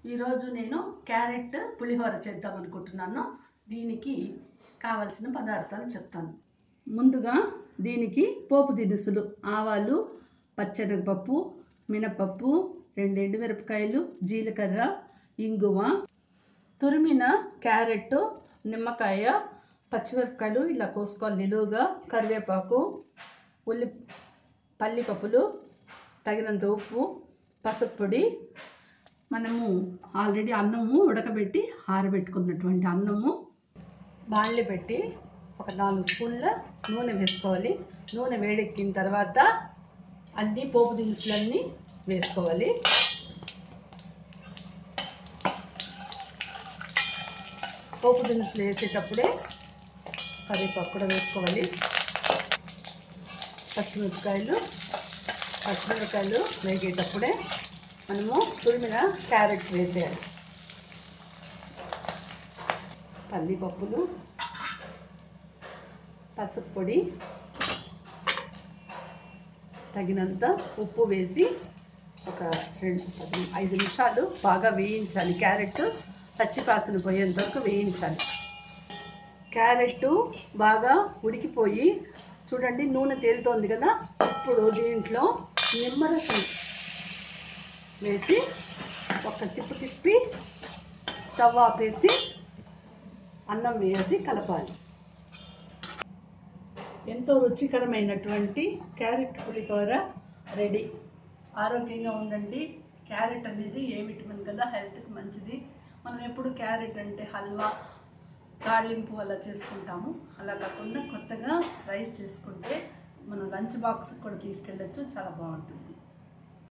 ఈరోజు నేను క్యారెట్ పులిహోర చేద్దాం అనుకుంటున్నాను దీనికి కావలసిన పదార్థాలు చెప్తాను ముందుగా దీనికి పోపు దినుసులు ఆవాలు పచ్చెనగపప్పు మినపప్పు రెండు ఎండుమిరపకాయలు జీలకర్ర ఇంగువ తురిమిన క్యారెట్ నిమ్మకాయ పచ్చిమిరపకాయలు ఇలా కోసుకోవాలి నిలువుగా కరివేపాకు ఉల్లి పల్లిపప్పులు తగినంత ఉప్పు పసుపు పొడి మనము ఆల్రెడీ అన్నము ఉడకబెట్టి ఆరబెట్టుకున్నటువంటి అన్నము బాండ్లు పెట్టి ఒక నాలుగు స్పూన్ల నూనె వేసుకోవాలి నూనె వేడెక్కిన తర్వాత అన్ని పోపు దినుసులన్నీ వేసుకోవాలి పోపు దినుసులు వేసేటప్పుడే కరివేపాకు కూడా వేసుకోవాలి పచ్చిమిరపకాయలు పచ్చిమిరపకాయలు వేగేటప్పుడే మనము తురిమిన క్యారెట్ వేసేయాలి పల్లిపప్పులు పసుపు పొడి తగినంత ఉప్పు వేసి ఒక రెండు పది ఐదు నిమిషాలు బాగా వేయించాలి క్యారెట్ పచ్చిపాసన పోయేంత వరకు వేయించాలి క్యారెట్ బాగా ఉడికిపోయి చూడండి నూనె తేలుతోంది కదా ఇప్పుడు దీంట్లో నిమ్మరసం వేసి ఒక తిప్పు తిప్పి స్టవ్ ఆపేసి అన్నం వేసి కలపాలి ఎంతో రుచికరమైనటువంటి క్యారెట్ పులిహోర రెడీ ఆరోగ్యంగా ఉండండి క్యారెట్ అనేది ఏ విటమిన్ కదా హెల్త్కి మంచిది మనం ఎప్పుడు క్యారెట్ అంటే హల్వా తాళింపు అలా చేసుకుంటాము అలా కాకుండా కొత్తగా రైస్ చేసుకుంటే మనం లంచ్ బాక్స్ కూడా తీసుకెళ్ళచ్చు చాలా బాగుంటుంది